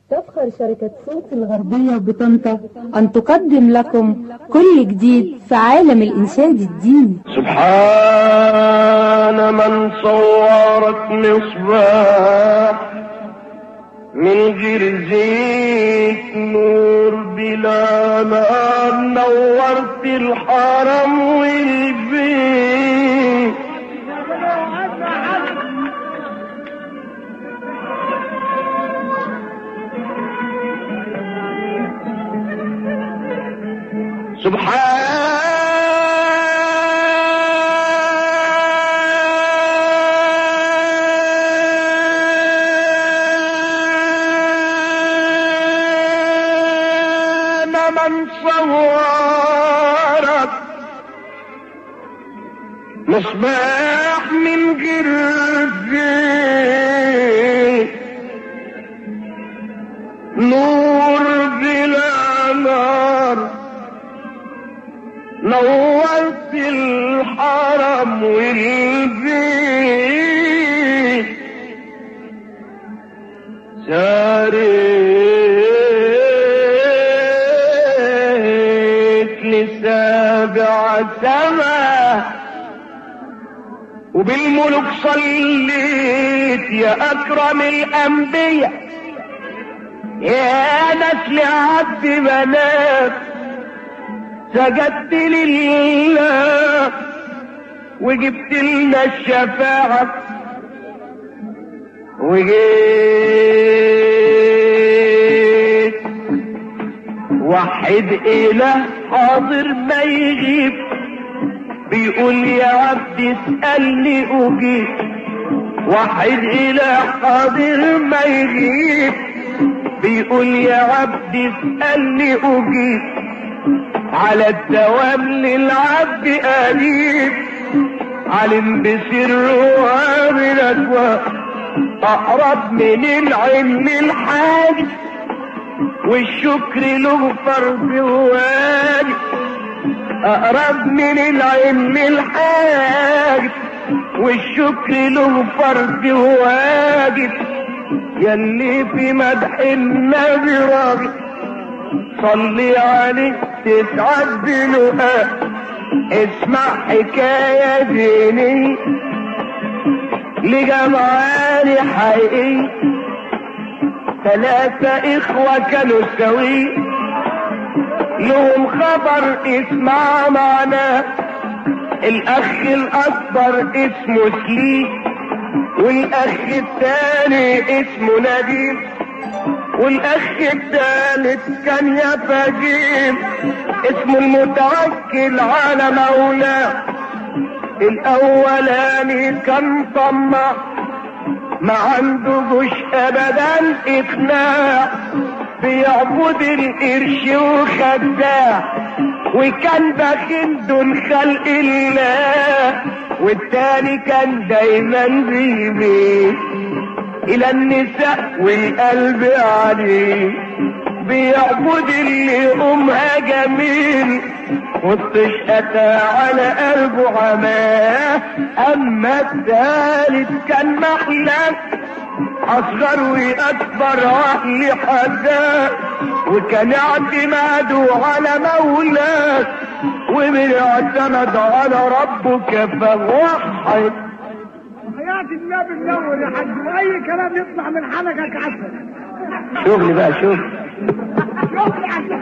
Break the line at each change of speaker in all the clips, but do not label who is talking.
تفخر شركة صوت الغربية بطنطا أن تقدم لكم كل جديد في عالم الإنشاد الديني
سبحان من صورت مصباح من غير زيت نور بلا نار نورت الحرم والبيت سبحان من صورت مصباح من جرجين نور بلا نار نورت الحرم والبيت ساريت لسابع سما وبالملك صليت يا اكرم الانبياء يا نسل عبد بنات سجدت لله وجبت لنا الشفاعة وجيت وحد إله حاضر ما يغيب بيقول يا عبد اسألني أجيب وحد إله حاضر ما يغيب بيقول يا عبد اسألني أجيب على الدوام للعبد أليف علم بسره وامن أكواب أقرب من العلم الحاج والشكر له فرض واجب أقرب من العلم الحاج والشكر له فرض واجب يلي في مدح النبي راغب صلي عليه تسعد بلقاء اسمع حكاية ديني لجمعان حقيقي ثلاثة إخوة كانوا سوي لهم خبر اسمع معنا الأخ الأكبر اسمه سليم والأخ الثاني اسمه نديم والاخ الثالث كان يا فجيم اسمه المتوكل على مولاه الاولاني كان طمع ما عندهوش ابدا اقناع بيعبد القرش وخداع وكان بخيل دون خلق الله والتاني كان دايما بيميل الى النساء والقلب عليه بيعبد اللي امها جميل والطش اتى على قلبه عماه اما الثالث كان محلى اصغر واكبر عقل حداه وكان اعتماده على مولاه ومن اعتمد على ربه فوحد
حياة النبي منور يا حاج واي كلام يطلع من حلقك عسل
شغل بقى شوف
شوف يا حاج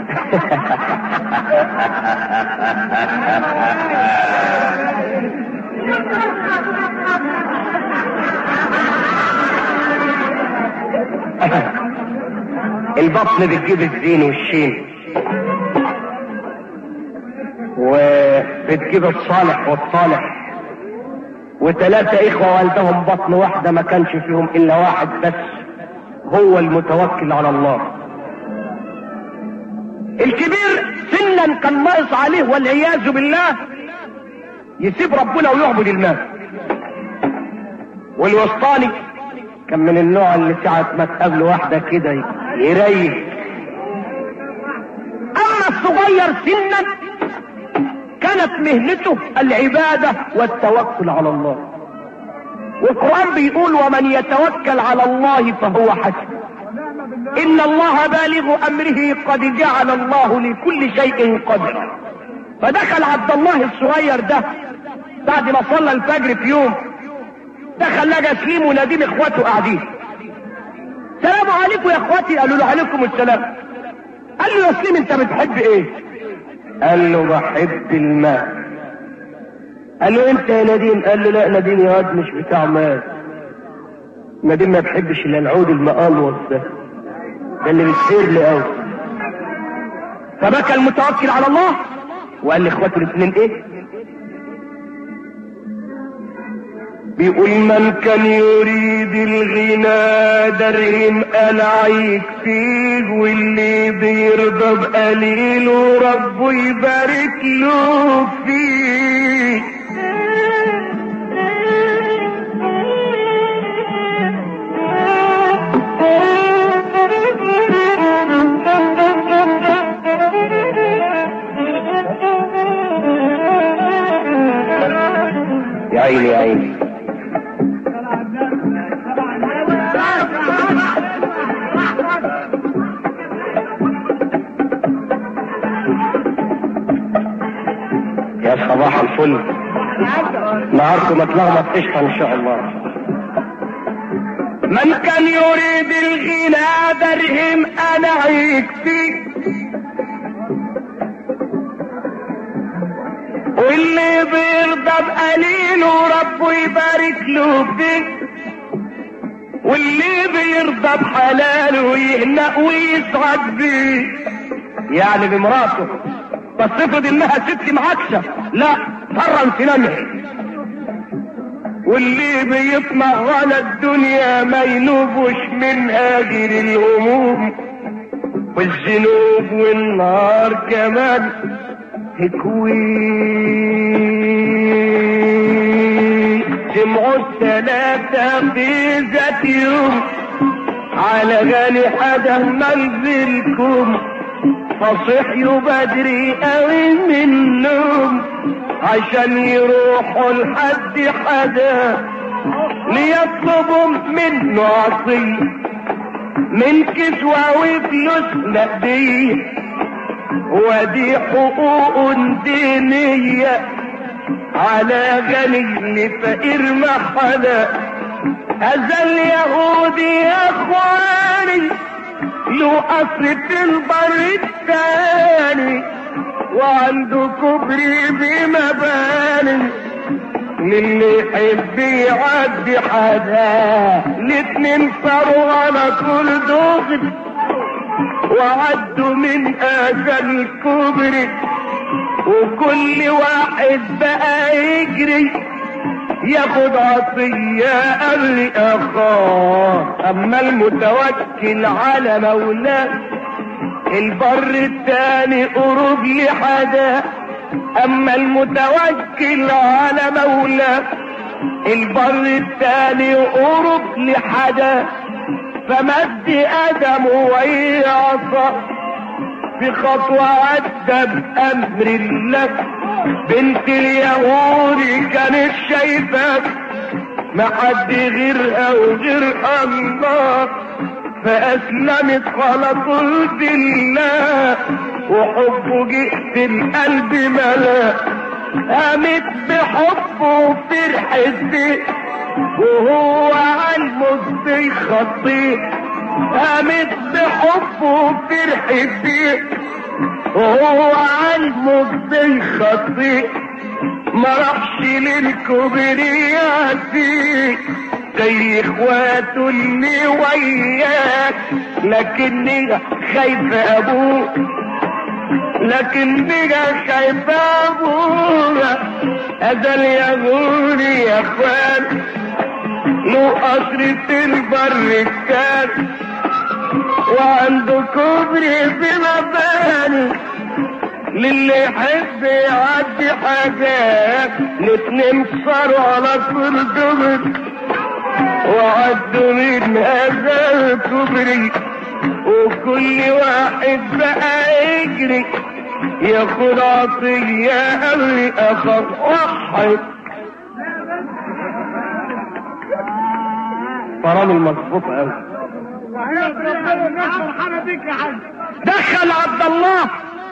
البطن بتجيب الزين والشين وبتجيب الصالح والصالح وثلاثة إخوة والدهم بطن واحدة ما كانش فيهم إلا واحد بس هو المتوكل على الله الكبير سنا كان ناقص عليه والعياذ بالله يسيب ربنا ويعبد المال والوسطاني كان من النوع اللي ساعة ما تقابل واحدة كده يريح أما الصغير سنا كانت مهنته العبادة والتوكل على الله والقرآن بيقول ومن يتوكل على الله فهو حسبه ان الله بالغ امره قد جعل الله لكل شيء قدرا فدخل عبد الله الصغير ده بعد ما صلى الفجر في يوم دخل لقى سليم ونادين اخواته قاعدين سلام عليكم يا اخواتي قالوا له عليكم السلام قال له يا سليم انت بتحب ايه قال له بحب الماء قال له انت يا نديم قال له لا نديم يا واد مش بتاع مال نديم ما بحبش الا العود المقلوص ده ده اللي بيسير لي قوي فبكى المتوكل على الله وقال لاخواته الاثنين ايه بيقول من كان يريد الغنى درهم قلعيك فيه واللي بيرضى بقليله ربه يبارك له فيه يا عيني يا عيني يا صباح الفل نهاركم اتلخبط قشطه ان شاء الله من كان يريد الغنى درهم انا يكفي واللي بيرضى بقليله ربه يبارك له فيه واللي بيرضى بحلاله يهنأ ويسعد بيه يعني بمراته بس افرض انها ست معكشة لا فرن سنانها واللي بيطمع على الدنيا ما ينوبش منها غير الهموم والذنوب والنار كمان تكوي سمعوا الثلاثة في ذات يوم على غالي حدا منزلكم فصحيوا بدري قوي من النوم عشان يروحوا لحد حدا ليطلبوا منه عصي من كسوة وفلوس نقدية ودي حقوق دينية على غني لفقير محلا هذا اليهودي يا اخواني له قصر في البر الثاني وعنده كبري بمباني للي يحب يعدي حدا الاتنين صاروا على طول دغري وعدوا من اذى الكبري وكل واحد بقى يجري ياخد عطية قبل اخاه اما المتوكل على مولاه البر التاني قرب لحدا اما المتوكل على مولاه البر التاني قرب لحدا فمد ادم ويعصى في خطوة عدى بأمر الله بنت اليهود كانت شايفاك ما حد غيرها وغير الله فأسلمت على طول بالله وحبه جئت القلب ملا قامت بحبه وفرحت بيه وهو علمه بيخطيه قامت بحبه وفرحت بيه وهو علمه بيخطيه ما راحش للكبريات دي زي اخواته اللي وياك لكني خايفة ابوه لكني خايفة ابوه هذا اليهودي يا اخوان له قصر في البر كان وعنده كبري في مباني للي يحب يعدي حاجات الاتنين صاروا على طول دغر وعدوا من هذا الكبري وكل واحد بقى يجري ياخد عطية قبل اخر واحد فرامل مظبوط قوي
وحياة ربنا الناس فرحانة بيك يا حاج
دخل عبد الله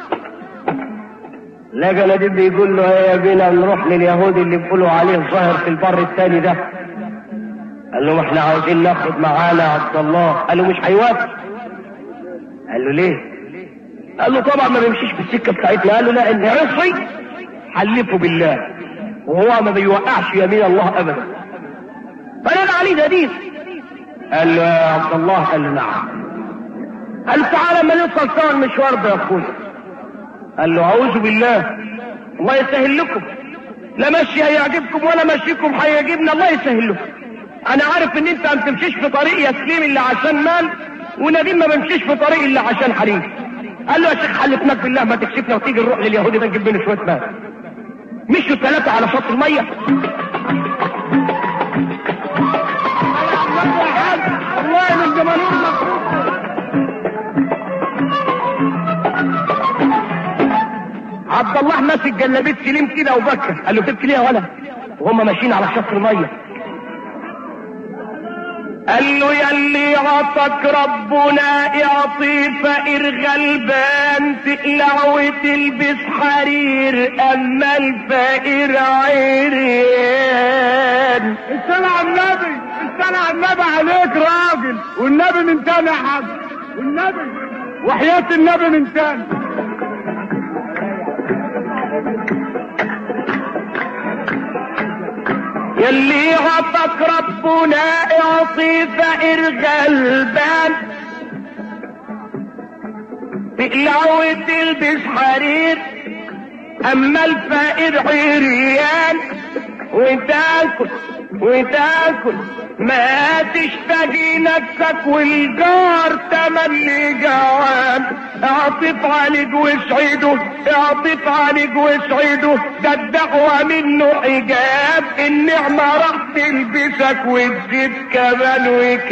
لقى نجيب بيقول له يا بينا نروح لليهود اللي بيقولوا عليه ظاهر في البر الثاني ده قال له ما احنا عاوزين ناخد معانا عبد الله قال له مش هيوافق قال له ليه قال له طبعا ما بيمشيش في السكه بتاعتنا قال له لا ان عصي حلفه بالله وهو ما بيوقعش يمين الله ابدا فنادى عليه دليل قال له يا عبد الله قال له نعم قال له تعالى ما نوصل سوا المشوار ده يا اخويا قال له اعوذ بالله الله يسهل لكم لا مشي هيعجبكم ولا مشيكم هيعجبنا الله يسهل لكم انا عارف ان انت ما بتمشيش في طريق ياسليم الا عشان مال ونديم ما بمشيش في طريق الا عشان حريم قال له يا شيخ حلفناك بالله ما تكشفنا وتيجي نروح لليهودي ده نجيب منه شويه مال مشوا الثلاثه على شط الميه
والله من جمالهم مبسوط
عبد الله ماسك جلابيه سليم كده وبكى قال له تبكي ليه يا ولد وهم ماشيين على شط الميه قال له يلي عطك ربنا اعطي فقير غلبان تقلع وتلبس حرير اما الفقير عريان
السنة على النبي السنة على النبي عليك راجل والنبي من تاني يا حاج والنبي وحياة النبي من تاني
يلي عطك ربنا اعطي فقير غلبان تقلع وتلبس حرير اما الفقير عريان وتاكل وتاكل ما تشتهي نفسك والجار تملي جوان اعطف عليك واسعده اعطف عليك واسعده ده الدعوة منه حجاب النعمة راح تلبسك وتزيد كمان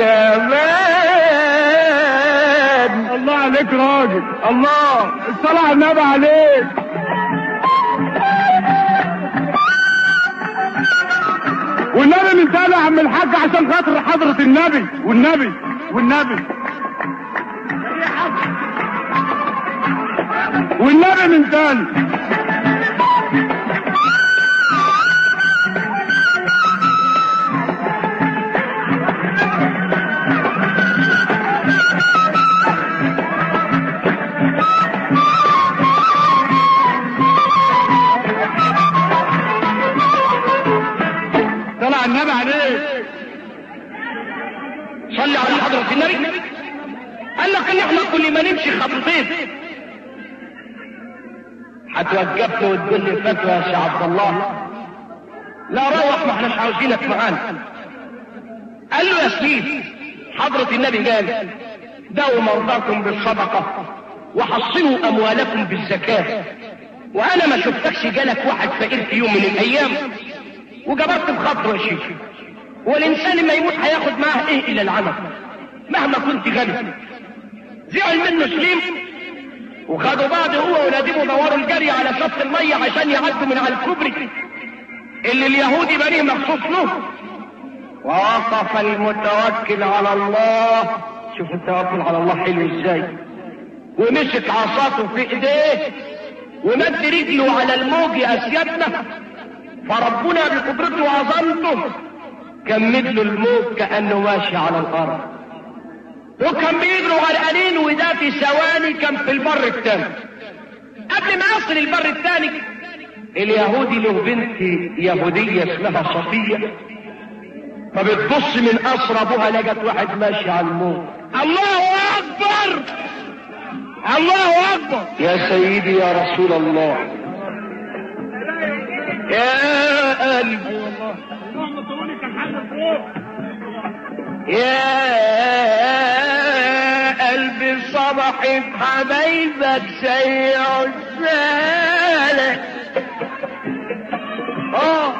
وكمان
الله عليك راجل الله الصلاة على النبي عليك والنبي من تاني يا عم الحاج عشان خاطر حضرة النبي والنبي والنبي والنبي من تاني طلع النبي عليك
صلي على حضرة النبي قال لك ان احنا كل ما نمشي خطوتين هتوقفني وتقول لي فتوى يا شيخ عبد الله لا روح ما احناش عاوزينك معانا قال له يا سيدي حضرة النبي قال داووا مرضاكم بالصدقة وحصنوا اموالكم بالزكاة وانا ما شفتكش جالك واحد فقير في يوم من الايام وجبرت بخاطره يا شيخ والانسان ما يموت هياخد معاه ايه الى العمل مهما كنت غني زعل منه سليم وخدوا بعض هو وناديه دوروا الجري على شط المية عشان يعدوا من على الكوبري اللي اليهودي بنيه مخصوص له ووقف المتوكل على الله شوف التوكل على الله حلو ازاي ومسك عصاته في ايديه ومد رجله على الموج يا اسيادنا فربنا بقدرته وعظمته كمد له الموج كانه ماشي على الارض وكان بيجروا غرقانين وده في ثواني كان في البر الثاني قبل ما يصل البر الثاني اليهودي له بنت يهودية اسمها صفية فبتبص من قصر ابوها لقت واحد ماشي على الموت
الله اكبر الله اكبر
يا سيدي يا رسول الله يا قلبي
اللهم صل كان حاجه فوق
يا قلبي صبحت حبايبك سيع السالك اه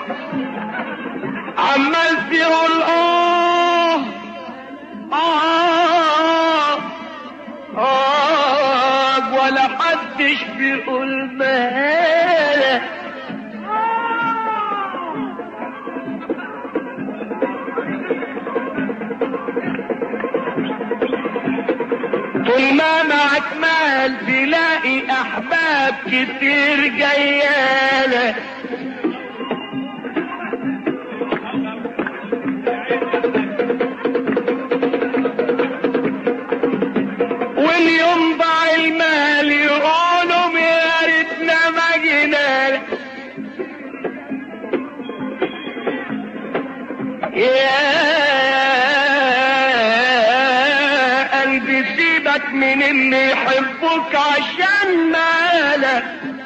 عمال تقول اه اه اه ولا حدش بيقول مالك طول ما معك مال تلاقي احباب كتير جيالك واليوم ضاع المال يقولوا يا ريتنا ما جينا يا قلبي سيبك من اللي يحبك عشان مالك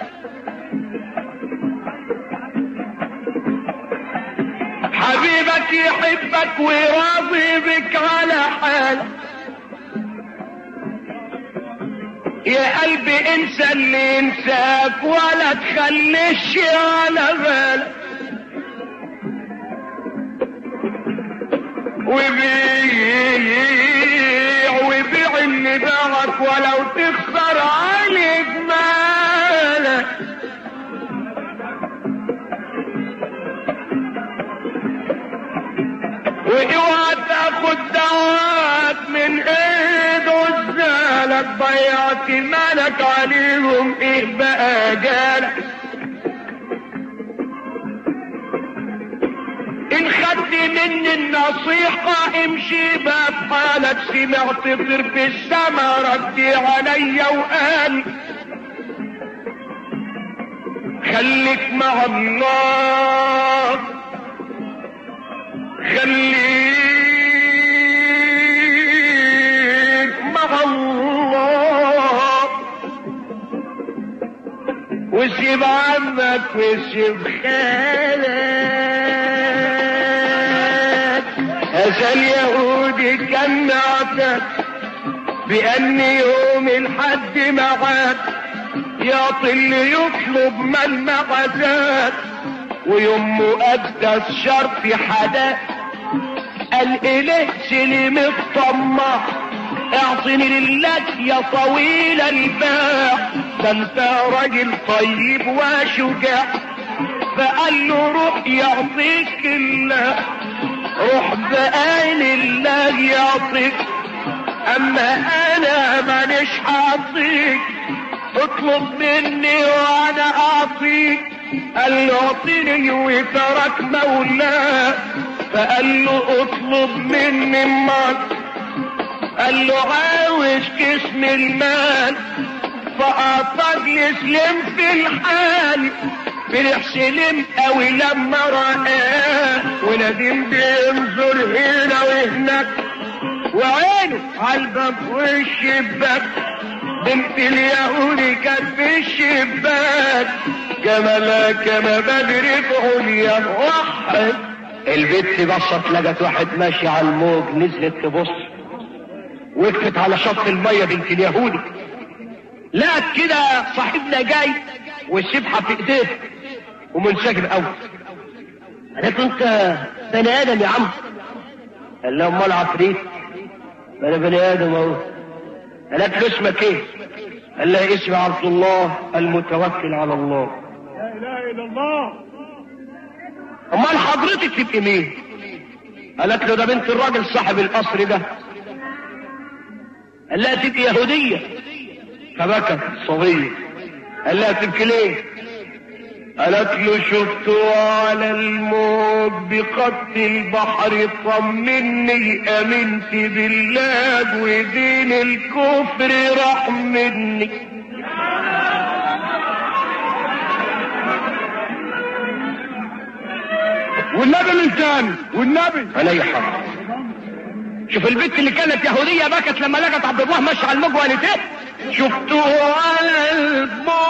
حبيبك يحبك وراضي بك على حالك يا قلبي انسى اللي ينساك ولا تخليش على بالك وبيع وبيع اللي باعك ولو تخسر عليك مالك واوعى تاخد دعوات من ايد عزالك ضيعت مالك عليهم ايه بقى جالك ان خدت مني النصيحة امشي بقى بحالك سمعت طير في السما ردي عليا وقال خليك مع الله خليك مع الله وسيب عمك وسيب خالك هذا اليهودي كان معتد بأن يوم الحد معاد يعطي اللي يطلب من معزات ويوم مقدس شرط حدا قال إليه سلم الطماع اعطني لله يا طويل الباع ده انت راجل طيب وشجاع فقال له روح يعطيك الله روح بقى لله يعطيك اما انا مانيش هعطيك اطلب مني وانا اعطيك قال له اعطيني وترك مولاه فقال له اطلب مني مال قال له عاوز قسم المال فأعطاك يسلم في الحال فرح سلم قوي لما رآه وندم بينظر هنا وهناك وعينه عالباب والشباك بنت اليهودي كانت في الشباك كما كما بدر في عليا وحد البت بصت لقت واحد ماشي على الموج نزلت تبص وقفت على شط المية بنت اليهودي لقت كده صاحبنا جاي والسبحة في ايديه ومنسجم قوي قالت له انت بني ادم يا عم قال لها امال عفريت انا بني ادم اهو قالت له اسمك ايه قال لها اسمي عبد الله المتوكل على الله
لا اله الا الله
امال حضرتك تبقي مين قالت له ده بنت الراجل صاحب القصر ده قال لها تبقي يهودية فبكت صغير قال لها تبكي ليه قالت له شفته على الموت بقد البحر طمني امنت بالله ودين الكفر راح مني
والنبي من تاني والنبي
علي حق شوف البنت اللي كانت يهودية بكت لما لقت عبد الله ماشي على الموج وقالت ايه شفته على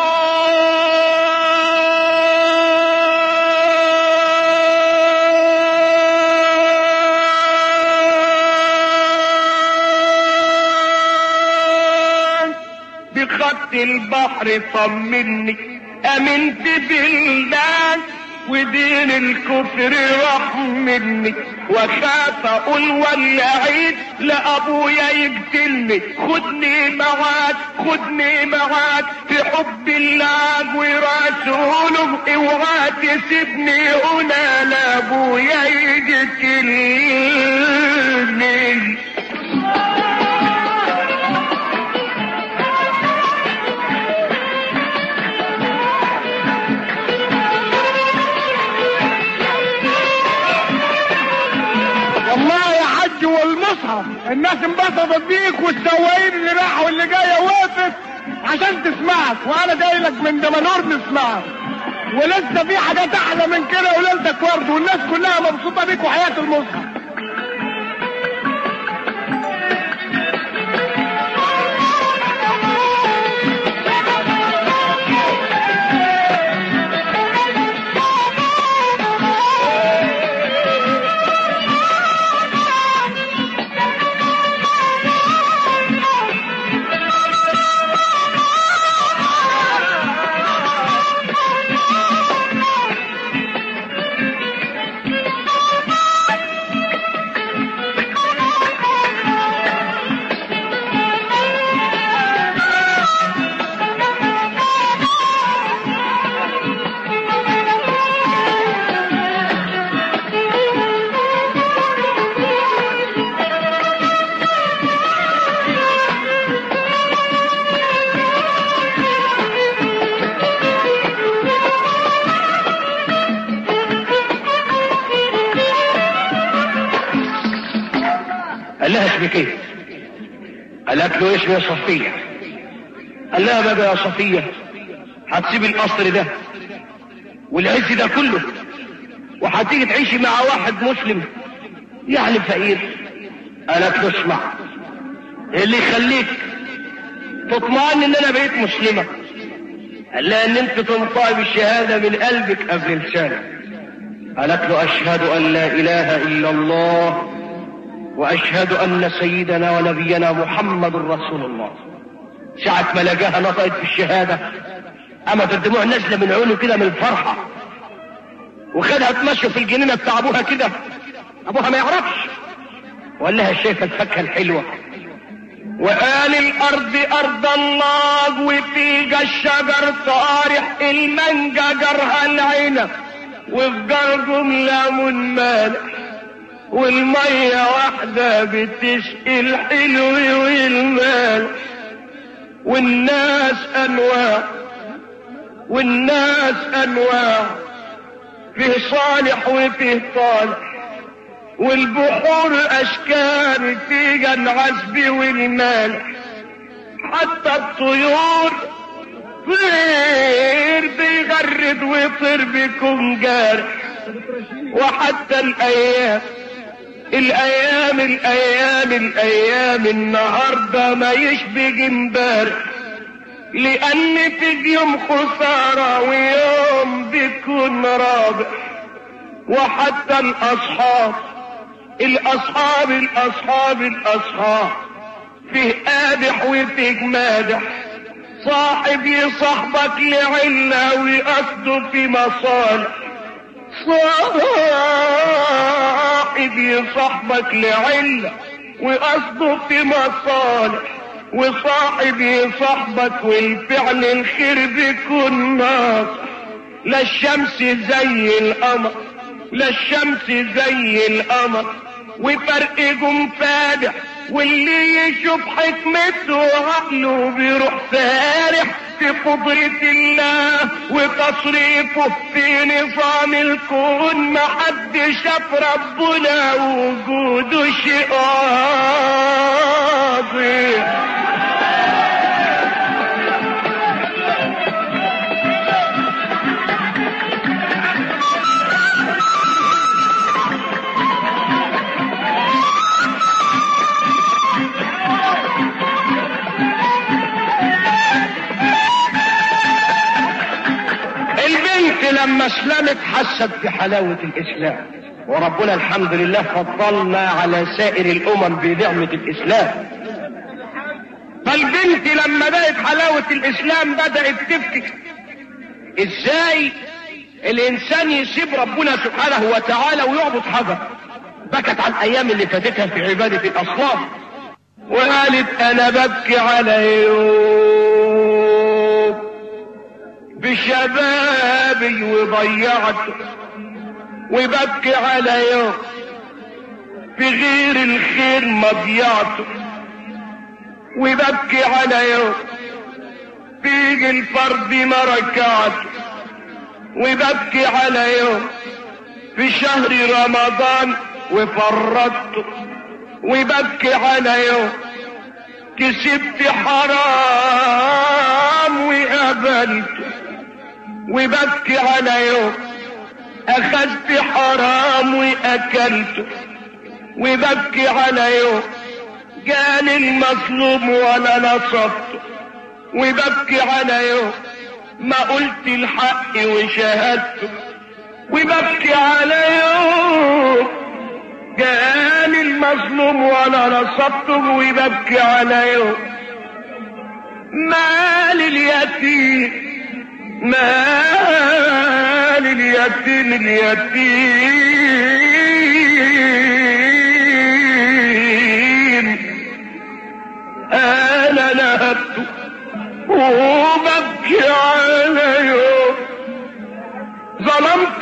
الموج بخط البحر طمني امنت بالله ودين الكفر راح مني وخاف اقول ولا عيد لابويا يقتلني خدني معاك خدني معاك في حب الله ورسوله اوعى تسيبني هنا لابويا يقتلني
والناس انبسطت بيك والسواقين اللي راحوا واللي جايه وقفت عشان تسمعك وانا جاي لك من دمنهور نسمعك ولسه في حاجات احلى من كده وليلتك ورد والناس كلها مبسوطه بيك وحياه المصحف
قال لها اسمك ايه قالت له اسمي صفية قال لها بقى يا صفية هتسيب القصر ده والعز ده كله وهتيجي تعيشي مع واحد مسلم يعني فقير قالت له اسمع اللي يخليك تطمئن ان انا بقيت مسلمة قال لها ان انت تنطقي بالشهادة من قلبك قبل لسانك قالت له اشهد ان لا اله الا الله واشهد ان سيدنا ونبينا محمد رسول الله ساعة ما لقاها نطقت في الشهادة قامت الدموع نازلة من عيونه كده من الفرحة وخدها تمشي في الجنينة بتاع ابوها كده ابوها ما يعرفش وقال لها شايفة الفاكهة الحلوة وقال الارض ارض الله وفيجا الشجر طارح المانجا جرها العنب وفي جرجم ليمون مالح والمية واحدة بتشقي الحلو والمال والناس أنواع والناس أنواع فيه صالح وفيه طالح والبحور أشكال فيها العذب والمال حتى الطيور طير بيغرد ويطير بكم جارح وحتى الأيام الايام الايام الايام النهارده ما يشبه امبارح لان في يوم خساره ويوم بيكون رابح وحتى الاصحاب الاصحاب الاصحاب الاصحاب فيه قادح وفيه مادح صاحب يصاحبك لعله ويقصده في مصالح صاحب يصاحبك لعلة وقصده في مصالح وصاحب يصاحبك والفعل الخير بيكون ناصح لا الشمس زي القمر لا الشمس زي القمر وفرقكم فادح واللي يشوف حكمته وعقله بيروح سارح في قدرة الله وتصريفه في نظام الكون ما حد شاف ربنا وجوده شيء عظيم البنت لما اسلمت حست بحلاوة الاسلام وربنا الحمد لله فضلنا على سائر الامم بنعمة الاسلام فالبنت لما بقت حلاوة الاسلام بدأت تبكي ازاي الانسان يسيب ربنا سبحانه وتعالى ويعبد حجر بكت على الايام اللي فاتتها في عبادة الاصنام وقالت انا ببكي على يوم بشبابي وضيعته وببكي على يوم في غير الخير مضيعته وببكي على يوم في الفرد ما ركعته وببكي على يوم في شهر رمضان وفرطته وببكي على يوم كسبت حرام وقبلت وببكي على يوم اخذت حرام واكلت وببكي على يوم جاني المظلوم ولا نصبت وببكي على يوم ما قلت الحق وشهدته وببكي على يوم جاني المظلوم ولا نصبته وببكي على يوم مال اليتيم مال اليتيم اليتيم انا نهبته وببكي على يوم ظلمت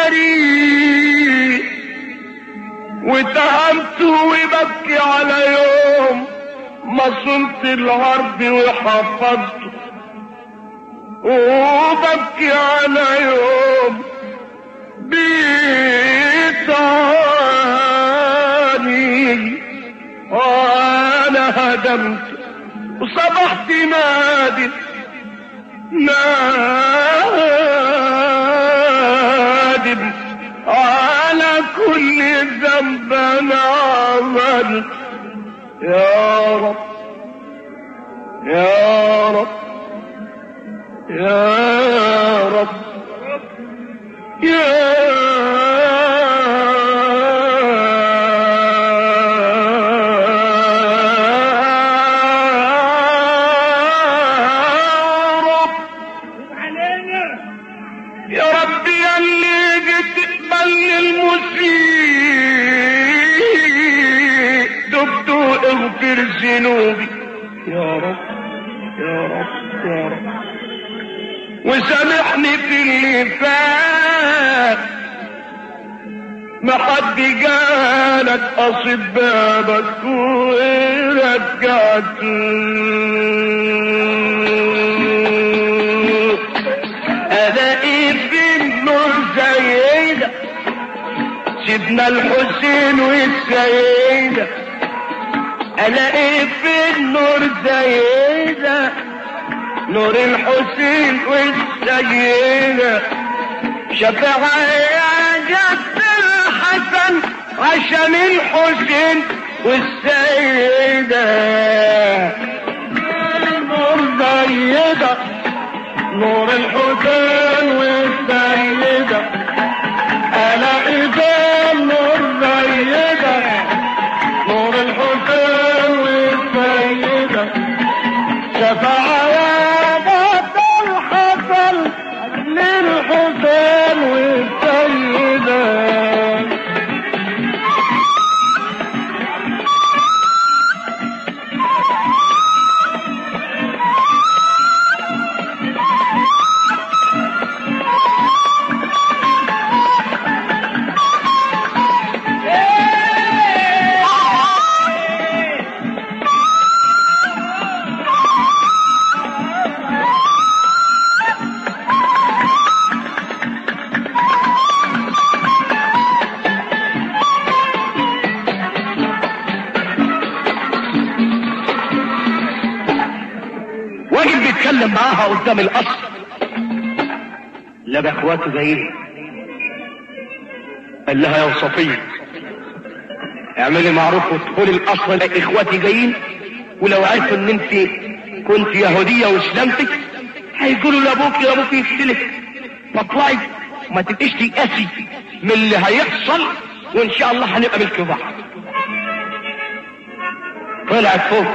بريء واتهمت وببكي على يوم ما صمت العرض وحفظته وببكي على يوم بيتاني وانا هدمت وصبحت نادم نادم على كل ذنب انا عملت يا رب يا رب يا رب يا رب يا رب يا اللي بتقبل المسيء تبت اغفر ذنوبي يا رب يا رب يا رب وسامحني في اللي فات ما حد جالك قصد بابك ورجعت الاقي في النور زينا سيدنا الحسين والسيدة الاقي في النور زينا نور الحسين والسيدة شفاعة يا جد الحسن عشان الحسين والسيدة نور زيدة نور الحسين والسيدة أنا إذا نور زيدة نور الحسين والسيدة شفاعة يا جد الحسن للحسين والسيدة واجب بيتكلم معاها قدام القصر لقى اخواته جايين قال لها يا صفية اعملي معروف وادخلي القصر لقى اخواتي جايين ولو عرفوا ان انت كنت يهودية واسلمتك هيقولوا لابوك يا ابوك يقتلك فاطلعي وما تبقيش تيأسي من اللي هيحصل وان شاء الله هنبقى ملك بعض طلعت فوق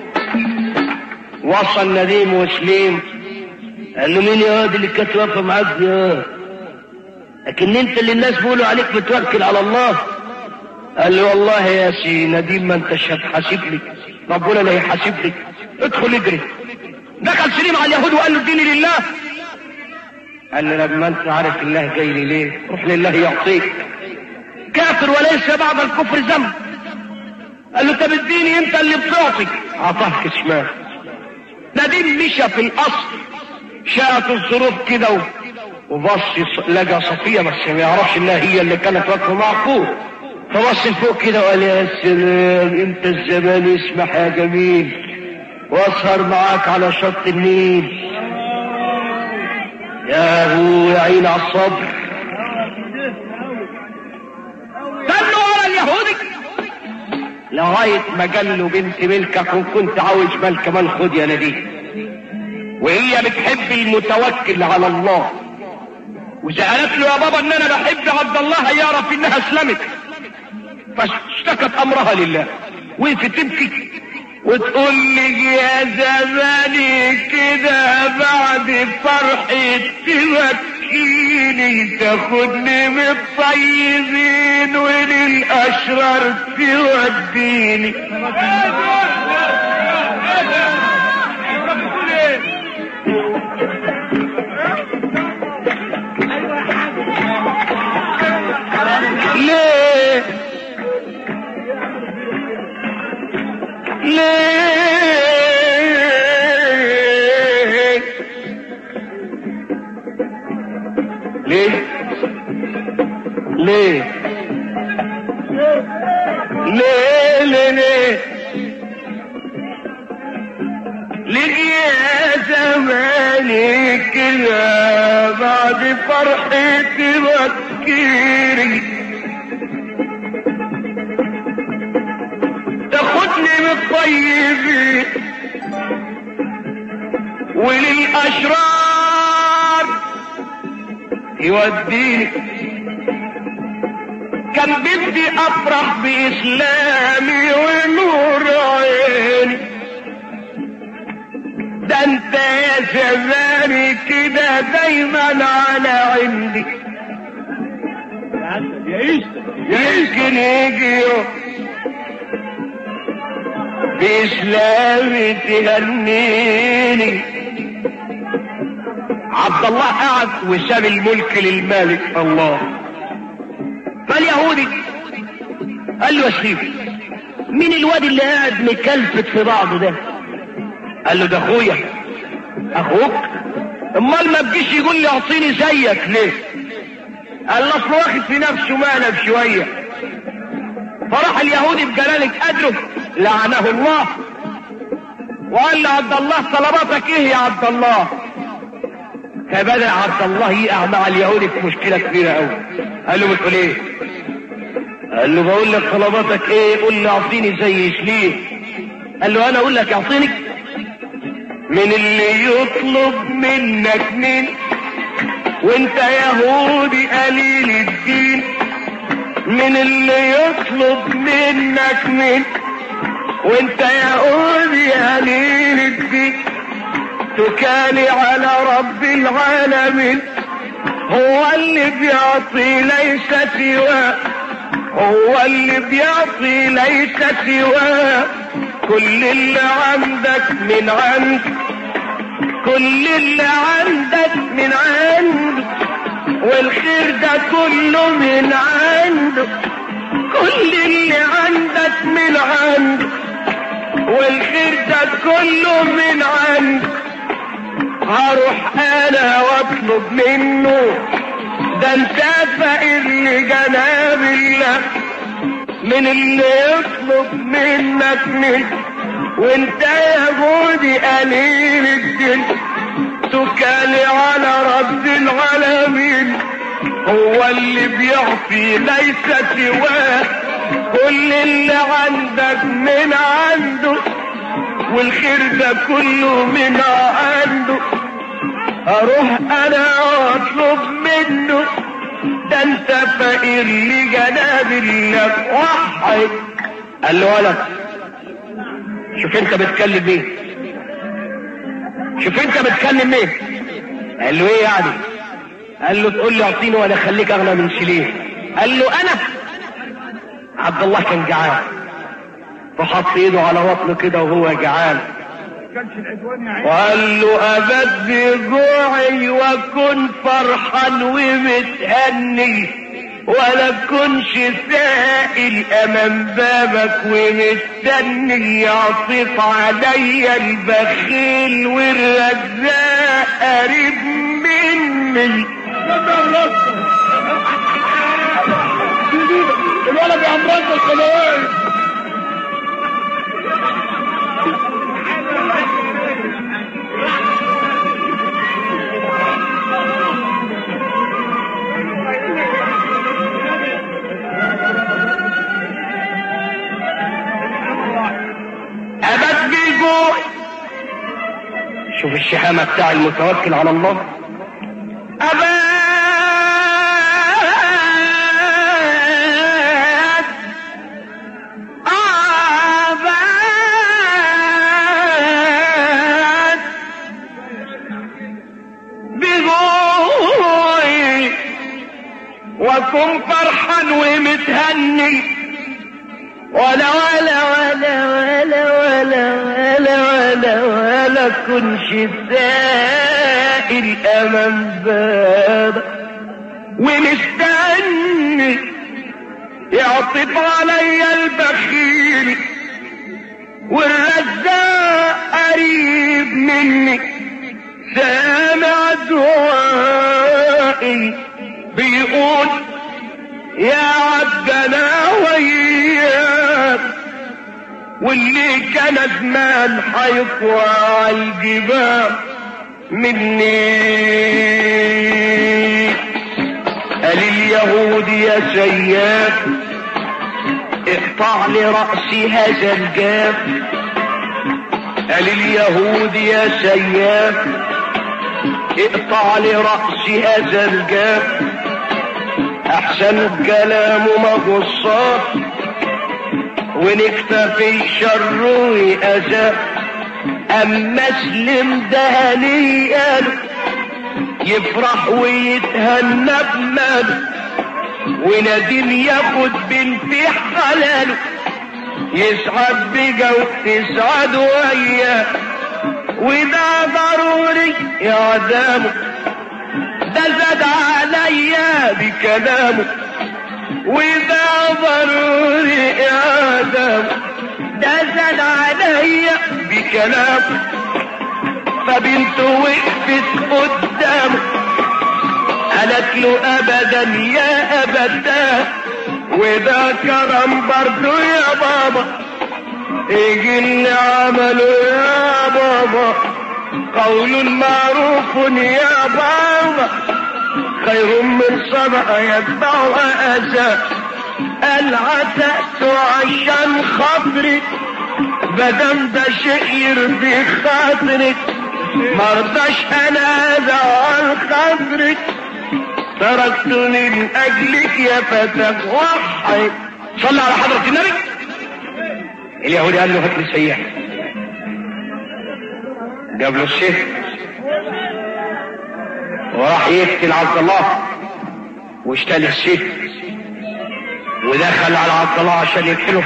وصل نديم وسليم قال له مين يا واد اللي كانت واقفه معاك يا لكن انت اللي الناس بيقولوا عليك متوكل على الله قال له والله يا سي نديم ما انتش هتحاسب لي ربنا لا يحاسب لك ادخل اجري دخل سليم على اليهود وقال له اديني لله قال له لما انت عارف الله جاي لي ليه روح لله يعطيك كافر وليس بعد الكفر ذنب قال له طب اديني انت اللي بتعطي اعطاه كشمال نديم مشى في القصر شاءت الظروف كده و- وبص يص- لقى صفية بس ما يعرفش انها هي اللي كانت واقفة مع اخوه فبص لفوق كده وقال يا سلام انت الزمان يسمح يا جميل واسهر معاك على شط النيل يا ابو يا عين على الصبر استنوا ورا اليهودي لغاية ما قال له بنت ملكك وكنت عاوز مال كمان خد يا نبي وهي بتحب المتوكل على الله وسألت له يا بابا ان انا بحب عبد الله يعرف انها اسلمت فاشتكت امرها لله وقفت تبكي وتقول لي يا زماني كده بعد فرحي تبكيني تاخدني من الطيبين وللاشرار توديني ليه ليه ليه ليه ليه ليه ليه ليه يا زماني كده بعد فرحي تبكيري تاخدني من الطيبين وللأشرار يوديني كان بدي أفرح بإسلامي ونور عيني ده انت يا زماني كده دايما على عندي يمكن يجي يوم بإسلامي تهنيني عبد الله قعد وساب الملك للمالك الله فاليهودي قال له يا سيدي مين الواد اللي قاعد مكلفت في بعضه ده قال له ده اخويا اخوك امال ما تجيش يقول لي اعطيني زيك ليه قال له اصل واخد في نفسه مقلب شويه فراح اليهودي بجلالة قدره لعنه الله وقال له عبد الله طلباتك ايه يا عبد الله فبدأ عبد الله يقع مع اليهودي في مشكلة كبيرة قوي قال له بتقول ايه قال له بقول لك طلباتك ايه قول لي اعطيني زي شليه قال له انا اقول لك اعطيني من اللي يطلب منك مين وانت يهودي قليل الدين من اللي يطلب منك مين وانت يهودي قليل الدين تكالي على رب العالمين هو اللي بيعطي ليس سواه هو اللي بيعطي ليس سواه كل اللي عندك من عند كل اللي عندك من عنده والخير ده كله من عنده كل اللي عندك من عنده والخير ده كله من عنده هروح انا واطلب منه ده انت فقير لجناب الله من اللي يطلب منك من وانت يا جودي قليل الدين تكالي على رب العالمين هو اللي بيعطي ليس سواه كل اللي عندك من عنده والخير ده كله من عنده اروح انا واطلب منه ده انت فقير لجناب الله وحد قال له ولد شوف انت بتكلم مين شوف انت بتكلم مين قال له ايه يعني قال له تقول لي اعطيني وانا اخليك اغنى من شليه قال له انا عبد الله كان جعان فحط ايده على بطنه كده وهو جعان وقال له ابد جوعي وكن فرحان ومتهني ولا كنش سائل امام بابك ومستني يعطف عليا البخيل والرزاق قريب مني
الولد يا امراض الخلوية
أبد بالجوع شوف الشهامة بتاع المتوكل على الله أبد أبد بجوعي وكن فرحان ومتهني ولا ولا ولا ولا ولا ولا ولا ولا كنش سائل امام باب ومستني يعطف علي البخيل والرزاق قريب مني سامع دعائي بيقول يا عبدنا وياك واللي كان زمان حيطوى على الجبال مني قال اليهود يا سياف اقطع لرأسي هذا الجاف قال اليهود يا سياف اقطع لرأسي هذا الجاف احسن الكلام مغصات ونكتفي شر وأذى اما اسلم ده لي قاله يفرح ويتهنى بماله ونديم ياخد بنت حلاله يسعد بجو تسعد وياه وده ضروري يا دامه ده زاد عليا بكلامه وده ضروري يا دم ده زاد عليا بكلامه فبنته وقفت قدامه قالت له ابدا يا ابدا وده كرم برضو يا بابا يجي اللي عمله يا بابا قول معروف يا بابا خير من صدقة يتبعها أذى قال عتقت عشان خاطري بدم ده شيء يرضي خاطرك مرضاش انا ازعل خاطرك تركتني من اجلك يا فتى وحي صلى على حضرة النبي اليهودي قال له هات لي سياح جاب له السيف وراح يقتل عبد الله واشتري السيف ودخل على عبد الله عشان يقتله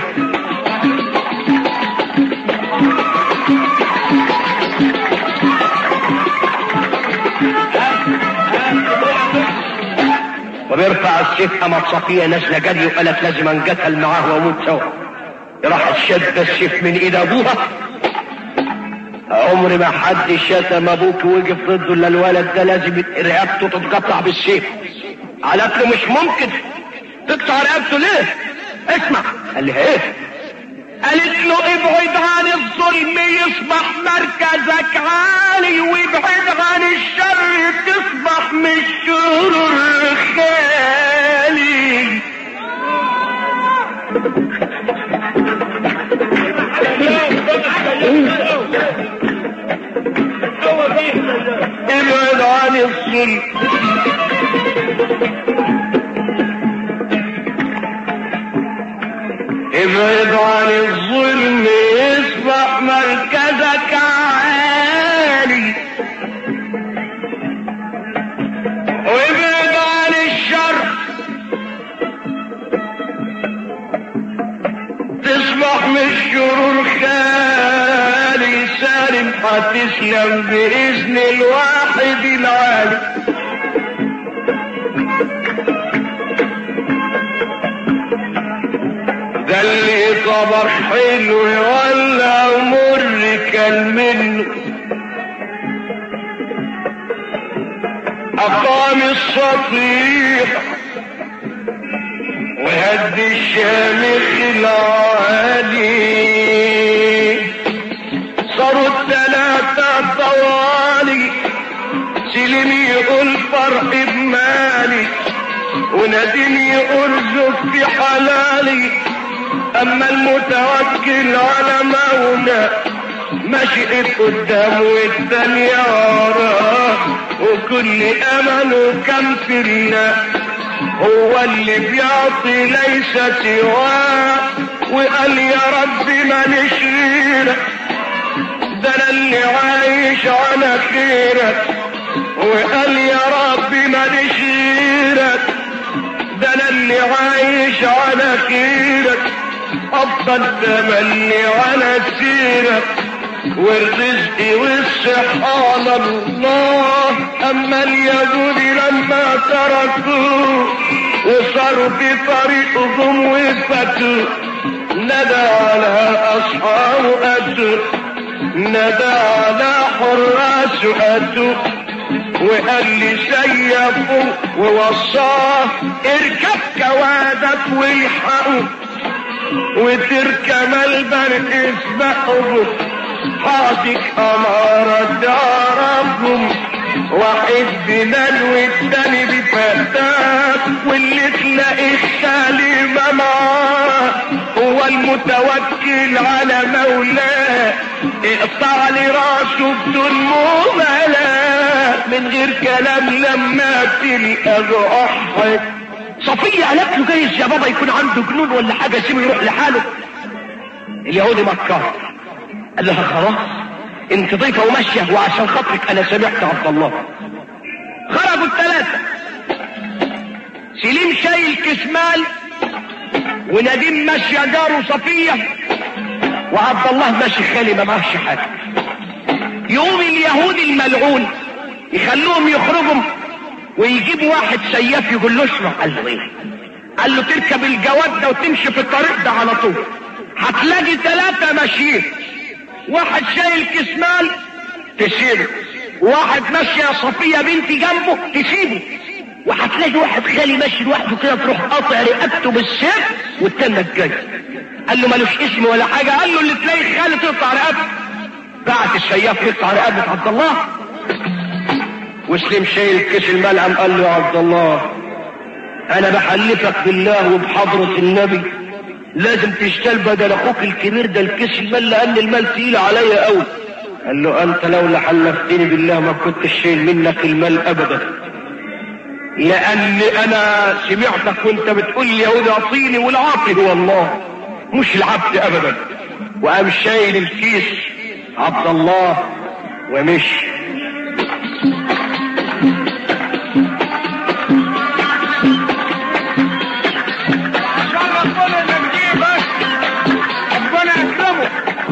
وبيرفع السيف امام صفيه نازله جري وقالت لازم انقتل معاه واموت سوا راح شد السيف من ايد ابوها عمر ما حد شتم ابوك وقف ضده الا الولد ده لازم رقبته تتقطع بالسيف قالت له مش ممكن تقطع رقبته ليه اسمع قال لها ايه قالت له ابعد عن الظلم يصبح مركزك عالي وابعد عن الشر تصبح من الشرور خالي ابعد عن الظلم ابعد عن الظلم يصبح مركزك عالي وابعد عن الشر تصبح من الشرور خالي سالم هتسلم بإذن الواحد العالي ده اللي طبخ حلو ولا مر كان منه أقام السطيح وهد الشامخ العالي صاروا الثلاثة طوالي سلم يقول فرح بمالي ونديم يقول زوج في حلالي اما المتوكل على مولى ماشي قدام والدنيا وراه وكل امله كان في الله هو اللي بيعطي ليس سواه وقال يا رب ماليش غيرك ده انا اللي عايش على خيرك وقال يا رب ماليش غيرك ده انا اللي عايش على خيرك افضل تملي على سيرك والرزق والصحة على الله اما اليهود لما تركوه وصاروا في طريقهم وفتوا ندى على اصحابه اتوا ندى على حراس اتوا وقال لي سيفوا ووصاه اركب كوادك والحقوا وتركب البرق اسبقهم حاطك امارة تعرفهم واحد بلال والتاني بفتاك واللي تلاقي السليمة معاه هو المتوكل على مولاه اقطع لي راسه بدون مبالاة من غير كلام لما تلقى جرحك صفية قالت له جايز يا بابا يكون عنده جنون ولا حاجة سيبه يروح لحاله اليهودي مكة قال لها خلاص انت ضيفة وماشية وعشان خاطرك انا سمعت عبد الله خرجوا الثلاثة سليم شايل كسمال ونديم ماشية جاره صفية وعبد الله ماشي خالي ما معهش حاجة يقوم اليهود الملعون يخلوهم يخرجوا ويجيب واحد سياف يقول له اسمع قال له ايه قال له تركب الجواد ده وتمشي في الطريق ده على طول هتلاقي ثلاثة ماشيين واحد شايل كسمال تسيبه واحد ماشي يا صفية بنتي جنبه تسيبه وهتلاقي واحد خالي ماشي لوحده كده تروح قاطع رقبته بالسيف والتاني جاي قال له ملوش اسم ولا حاجة قال له اللي تلاقي خالي تقطع رقبته بعت السياف يقطع رقبة عبد الله وسليم شايل كيس المال قام قال له يا عبد الله انا بحلفك بالله وبحضرة النبي لازم تشتغل بدل اخوك الكبير ده الكيس المال لان المال تقيل عليا قوي قال له انت لولا حلفتني بالله ما كنت شايل منك المال ابدا لان انا سمعتك وانت بتقول لي يهود اعطيني والعاطي هو الله مش العبد ابدا وقام شايل الكيس عبد الله ومشي
عشان ربنا ينجيه بس ربنا يكرمه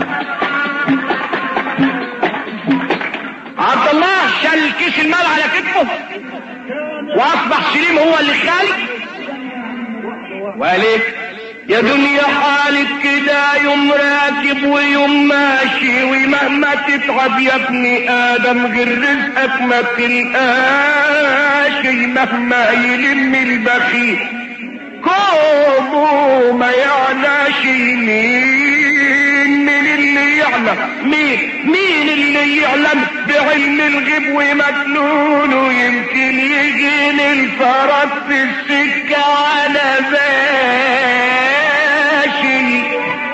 عبد الله شال الكيس المال على كتفه واصبح سليم هو اللي خالق وقال ايه يا دنيا حالك كده يوم راكب ويوم ماشي ومهما تتعب يا ابن ادم غير رزقك ما تلقاش مهما يلم البخيل كومه ما يعناش مين مين اللي يعلم مين مين اللي يعلم بعلم الغيب ومكنون ويمكن يجيني الفرج في السكة على ماشي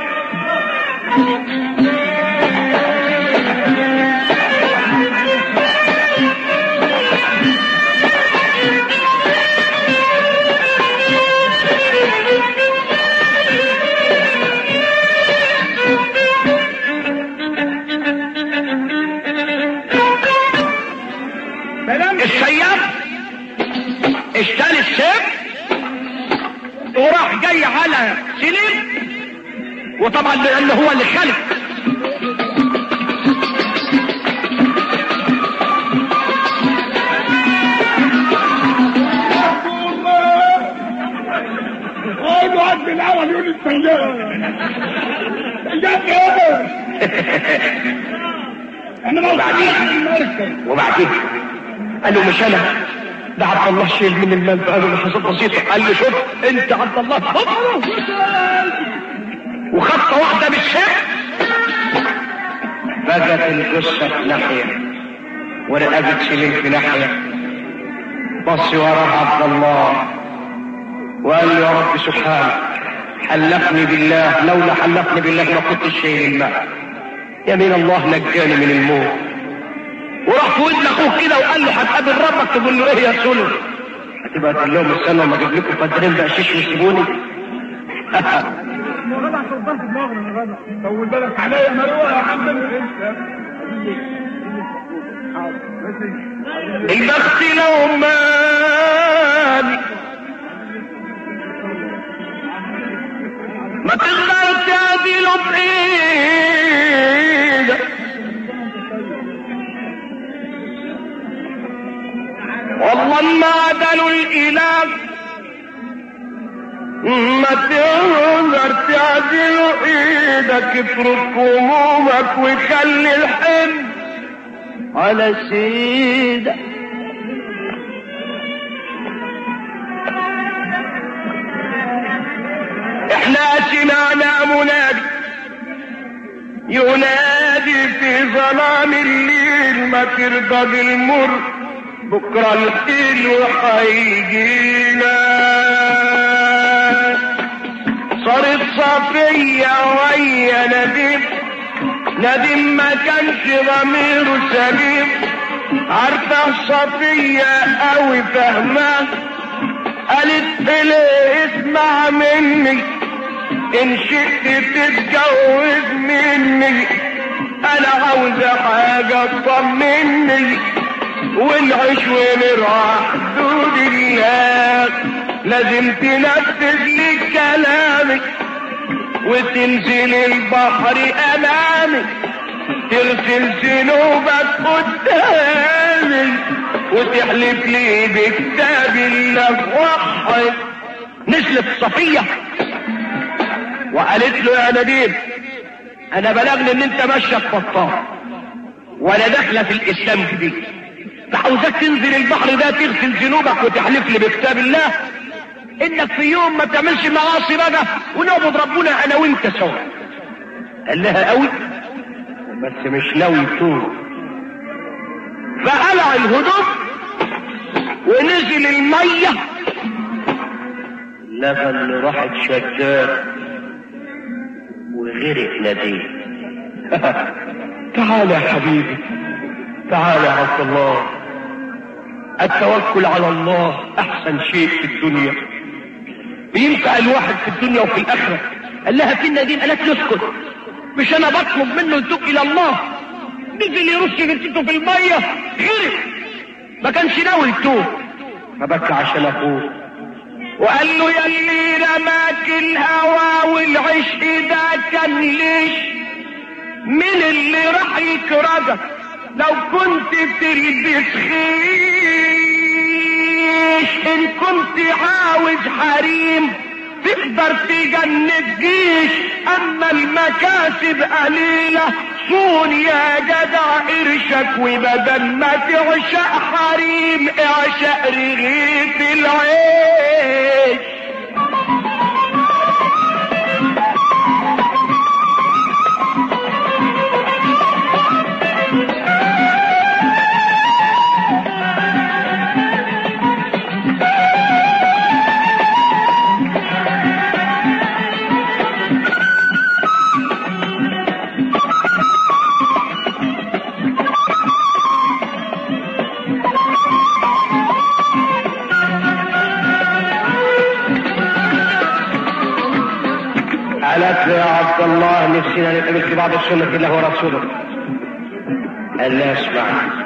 السياف اشتري السيف وراح جاي على سليم وطبعا لانه هو اللي خلق
قاعد واحد من الاول يقول السيارة سيارة ايه؟ انا موجود في المركز
وبعدين قال له مش انا ده عبد الله شيل من المال بقى له لحظات بسيطه قال له شوف انت عبد الله خد وخطه واحده بالشيء بقت الجثه في ناحيه ورقبه سليم في ناحيه بص وراه عبد الله وقال له يا رب سبحانك حلفني بالله لولا حلفني بالله ما كنتش شايل الماء يمين الله نجاني من الموت وراح في ودن اخوه كده وقال له هتقابل ربك تقول له ايه يا سلم هتبقى تقول لهم استنى ما اجيب لكم فدانين بقشيش ويسيبوني
طول بالك عليا مروه يا عم
البخت لو مال ما تقدر تعدله بايدك والله ما عدلوا الاله ما تقدر تعدله ايدك اترك همومك وخلي الحلم على سيدك احنا سمعنا منادي ينادي في ظلام الليل ما ترضى بالمر بكرة الحلو هيجينا صارت صفية ويا نديم نديم ما كانش ضميره سليم عارفة صفية قوي فهماه قالت لي اسمع مني ان شئت تتجوز مني انا عاوزة حاجة تطمني ونعيش ونرعى حدود الله لازم تنفذ لي كلامي وتنزل البحر امامي تغسل ذنوبك قدامي وتحلف لي بكتاب الله وحد نزلت صفية وقالت له يا نديم انا بلغني ان انت ماشية بطال وانا داخلة في الاسلام جديد فعاوزاك تنزل البحر ده تغسل ذنوبك وتحلف لي بكتاب الله انك في يوم ما تعملش معاصي بقى ونعبد ربنا انا وانت سوا قال لها قوي بس مش ناوي يتوب فقلع الهدوم ونزل المية لقى اللي راحت شداد وغرق نديم تعال يا حبيبي تعال يا عبد الله التوكل على الله احسن شيء في الدنيا بينفع الواحد في الدنيا وفي الاخره قال لها في النديم قالت له اسكت مش انا بطلب منه يتوب الى الله نزل يرش جثته في الميه غرق ما كانش ناوي يتوب فبكى عشان اخوه وقال له يا اللي رماك الهوى والعشق ده كان ليش من اللي راح يكرهك لو كنت تريد تخيش ان كنت عاوز حريم تقدر تجند جيش اما المكاسب قليلة صون يا جدع قرشك وبدل ما تعشق حريم اعشق رغيف العيش قالت له يا عبد الله نفسنا نتقابل في بعض السنة الله ورسوله قال لا اسمع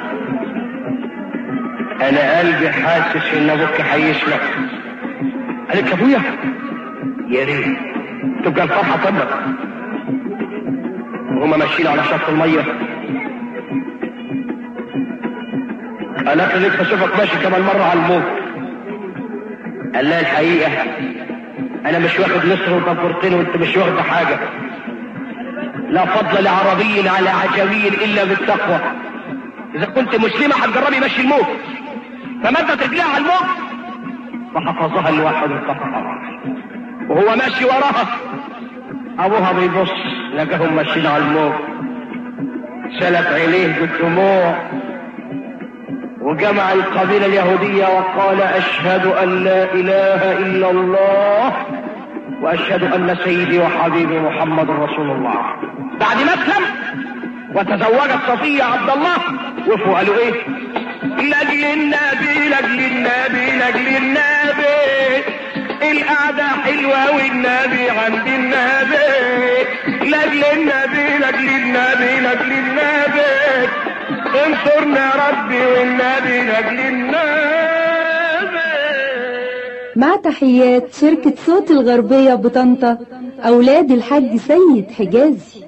انا قلبي حاسس ان ابوك هيسمع قالت له ابويا يا ريت تبقى الفرحة تمت وهما ماشيين على شط المية قالت له لسه اشوفك ماشي كمان مرة على الموت قال لها الحقيقة انا مش واخد مصر وبابورتين وانت مش واخد حاجة لا فضل لعربي على عجمي الا بالتقوى اذا كنت مسلمة هتجربي ماشي الموت فمدت رجليها على الموج فحفظها الواحد القهار وهو ماشي وراها ابوها بيبص لقاهم ماشيين على الموج سلت عينيه بالدموع وجمع القبيلة اليهودية وقال أشهد أن لا إله إلا الله وأشهد أن سيدي وحبيبي محمد رسول الله بعد ما أسلم وتزوجت صفية عبد الله وقفوا قالوا إيه لأجل النبي لأجل النبي لأجل النبي القعدة حلوة والنبي عند النبي لأجل النبي لأجل النبي لأجل النبي انصرنا ربي والنبي لأجل النبي
مع تحيات شركة صوت الغربية بطنطا أولاد الحاج سيد حجازي